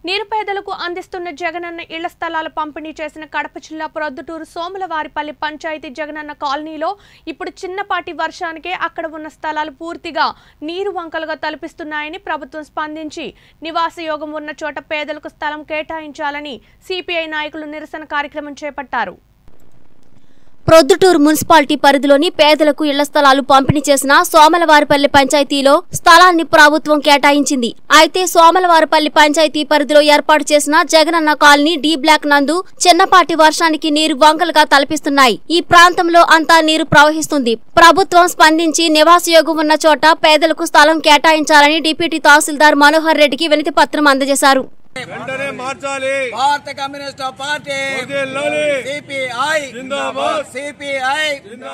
నిరుపేదలకు అందిస్తున్న జగనన్న ఇళ్ల స్థలాల పంపిణీ చేసిన కడప జిల్లా ప్రొద్దుటూరు సోములవారిపల్లి పంచాయతీ జగనన్న కాలనీలో ఇప్పుడు చిన్నపాటి వర్షానికే అక్కడ ఉన్న స్థలాలు పూర్తిగా నీరు వంకలుగా తలపిస్తున్నాయని ప్రభుత్వం స్పందించి నివాస యోగం ఉన్న చోట పేదలకు స్థలం కేటాయించాలని సిపిఐ నాయకులు నిరసన కార్యక్రమం చేపట్టారు ప్రొద్దుటూరు మున్సిపాలిటీ పరిధిలోని పేదలకు ఇళ్ల స్థలాలు పంపిణీ చేసిన సోమలవారిపల్లి పంచాయతీలో స్థలాన్ని ప్రభుత్వం కేటాయించింది అయితే సోమలవారిపల్లి పంచాయతీ పరిధిలో ఏర్పాటు చేసిన జగనన్న కాలనీ డి బ్లాక్ నందు చిన్నపాటి వర్షానికి నీరు వంకలుగా తలపిస్తున్నాయి ఈ ప్రాంతంలో అంతా నీరు ప్రవహిస్తుంది ప్రభుత్వం స్పందించి నివాసయోగం ఉన్న చోట పేదలకు స్థలం కేటాయించాలని డిప్యూటీ తహసీల్దార్ మనోహర్ రెడ్డికి వినతి పత్రం అందజేశారు వెంటనే మార్చాలి భారత కమ్యూనిస్ట్ పార్టీ వదిలాలి. సిపిఐ జిందాబాద్. సిపిఐ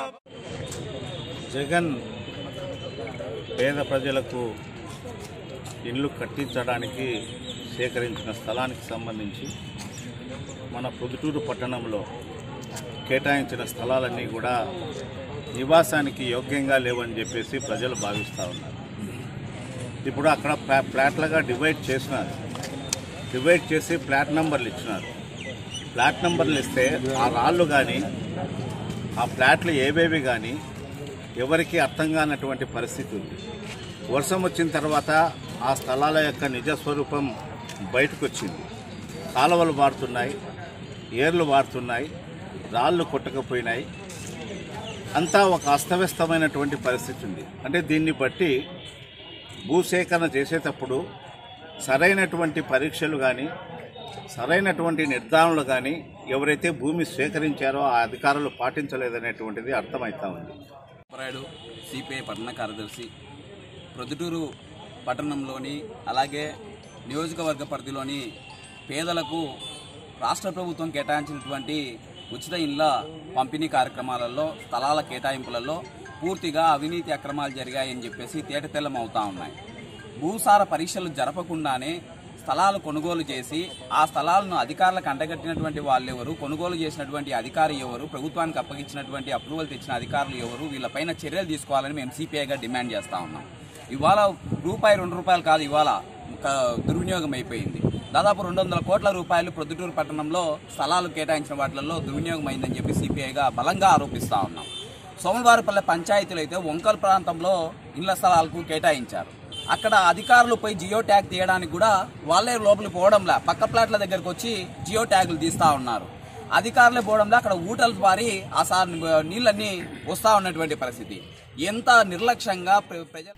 జగన్ పేద ప్రజలకు ఇల్లు కట్టించడానికి సేకరించిన స్థలానికి సంబంధించి మన పొద్దుటూరు పట్టణంలో కేటాయించిన స్థలాలన్నీ కూడా నివాసానికి యోగ్యంగా లేవని చెప్పేసి ప్రజలు భావిస్తూ ఉన్నారు ఇప్పుడు అక్కడ ప్లా- ప్లాట్లుగా డివైడ్ చేసినారు డివైడ్ చేసి ప్లాట్ నంబర్లు ఇచ్చినారు ప్లాట్ నంబర్లు ఇస్తే ఆ రాళ్ళు కానీ ఆ ప్లాట్లు ఏవేవి కానీ ఎవరికి అర్థం కానటువంటి పరిస్థితి ఉంది వర్షం వచ్చిన తర్వాత ఆ స్థలాల యొక్క నిజ స్వరూపం బయటకు వచ్చింది కాలువలు వాడుతున్నాయి ఏర్లు వాడుతున్నాయి రాళ్ళు కొట్టకపోయినాయి అంతా ఒక అస్తవ్యస్తమైనటువంటి పరిస్థితి ఉంది అంటే దీన్ని బట్టి భూసేకరణ చేసేటప్పుడు సరైనటువంటి పరీక్షలు కానీ సరైనటువంటి నిర్ధారణలు కానీ ఎవరైతే భూమి స్వీకరించారో ఆ అధికారులు పాటించలేదనేటువంటిది అర్థమవుతా ఉంది రాయుడు సిపిఐ పట్టణ కార్యదర్శి ప్రొద్దుటూరు పట్టణంలోని అలాగే నియోజకవర్గ పరిధిలోని పేదలకు రాష్ట్ర ప్రభుత్వం కేటాయించినటువంటి ఉచిత ఇళ్ల పంపిణీ కార్యక్రమాలలో స్థలాల కేటాయింపులలో పూర్తిగా అవినీతి అక్రమాలు జరిగాయని చెప్పేసి తేటతెల్లం అవుతా ఉన్నాయి భూసార పరీక్షలు జరపకుండానే స్థలాలు కొనుగోలు చేసి ఆ స్థలాలను అధికారులకు అంటగట్టినటువంటి వాళ్ళు ఎవరు కొనుగోలు చేసినటువంటి అధికారి ఎవరు ప్రభుత్వానికి అప్పగించినటువంటి అప్రూవల్ తెచ్చిన అధికారులు ఎవరు వీళ్ళపైన చర్యలు తీసుకోవాలని మేము సిపిఐగా డిమాండ్ చేస్తా ఉన్నాం ఇవాళ రూపాయి రెండు రూపాయలు కాదు ఇవాళ ఒక దుర్వినియోగం అయిపోయింది దాదాపు రెండు వందల కోట్ల రూపాయలు ప్రొద్దుటూరు పట్టణంలో స్థలాలు కేటాయించిన వాటిల్లో దుర్వినియోగం అయిందని చెప్పి సిపిఐగా బలంగా ఆరోపిస్తా ఉన్నాం సోమవారపల్లె పంచాయతీలు అయితే వంకల్ ప్రాంతంలో ఇళ్ల స్థలాలకు కేటాయించారు అక్కడ అధికారులు పోయి జియో ట్యాగ్ తీయడానికి కూడా వాళ్ళే లోపలికి పోవడంలా పక్క ప్లాట్ల దగ్గరకు వచ్చి జియో ట్యాగులు తీస్తా ఉన్నారు అధికారులే పోవడంలో అక్కడ ఊటలు పారి ఆ సార్ నీళ్ళన్నీ వస్తా ఉన్నటువంటి పరిస్థితి ఎంత నిర్లక్ష్యంగా ప్ర- ప్రజలు